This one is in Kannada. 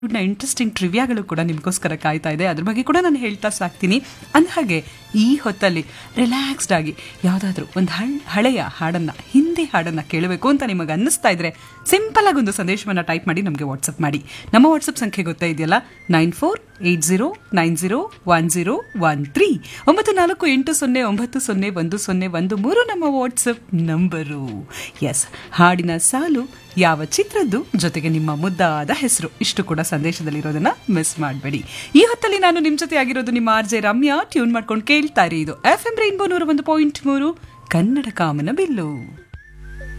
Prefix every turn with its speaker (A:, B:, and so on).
A: ಇಂಟ್ರೆಸ್ಟಿಂಗ್ ಟ್ರಿವಿಯಾಗಳು ಕೂಡ ನಿಮಗೋಸ್ಕರ ಕಾಯ್ತಾ ಇದೆ ಅದ್ರ ಬಗ್ಗೆ ಕೂಡ ನಾನು ಹೇಳ್ತಾ ಸಾಕ್ತೀನಿ ಅಂದಹಾಗೆ ಈ ಹೊತ್ತಲ್ಲಿ ರಿಲ್ಯಾಕ್ಸ್ಡ್ ಆಗಿ ಯಾವುದಾದ್ರೂ ಒಂದು ಹಳ್ ಹಳೆಯ ಹಾಡನ್ನು ಹಿಂದಿ ಹಾಡನ್ನು ಕೇಳಬೇಕು ಅಂತ ನಿಮಗೆ ಅನ್ನಿಸ್ತಾ ಇದ್ರೆ ಸಿಂಪಲ್ ಆಗಿ ಒಂದು ಸಂದೇಶವನ್ನು ಟೈಪ್ ಮಾಡಿ ನಮಗೆ ವಾಟ್ಸಪ್ ಮಾಡಿ ನಮ್ಮ ವಾಟ್ಸಪ್ ಸಂಖ್ಯೆ ಗೊತ್ತಾ ಇದೆಯಲ್ಲ nine four eight zero nine zero one zero one three ಒಂಬತ್ತು ನಾಲ್ಕು ಎಂಟು ಸೊನ್ನೆ ಒಂಬತ್ತು ಸೊನ್ನೆ ಒಂದು ಸೊನ್ನೆ ಒಂದು ಮೂರು ನಮ್ಮ ವಾಟ್ಸಪ್ ನಂಬರು ಎಸ್ ಹಾಡಿನ ಸಾಲು ಯಾವ ಚಿತ್ರದ್ದು ಜೊತೆಗೆ ನಿಮ್ಮ ಮುದ್ದಾದ ಹೆಸರು ಇಷ್ಟು ಕೂಡ ಸಂದೇಶದಲ್ಲಿರೋದನ್ನ ಮಿಸ್ ಮಾಡಬೇಡಿ ಈ ಹೊತ್ತಲ್ಲಿ ನಾನು ನಿಮ್ಮ ಜೊತೆ ಆಗಿರೋದು ನಿಮ್ಮ ಆರ್ ಜೆ ರಮ್ಯಾ ಟ್ಯೂನ್ ಮಾಡ್ಕೊಂಡು ಕೇಳ್ತಾರೆ ಇದು ಎಫ್ ಎಂ ರೈನ್ಬೋ ನೂರ ಒಂದು ಪಾಯಿಂಟ್ ಮೂರು ಕನ್ನಡ ಕಾಮನ ಬಿಲ್ಲು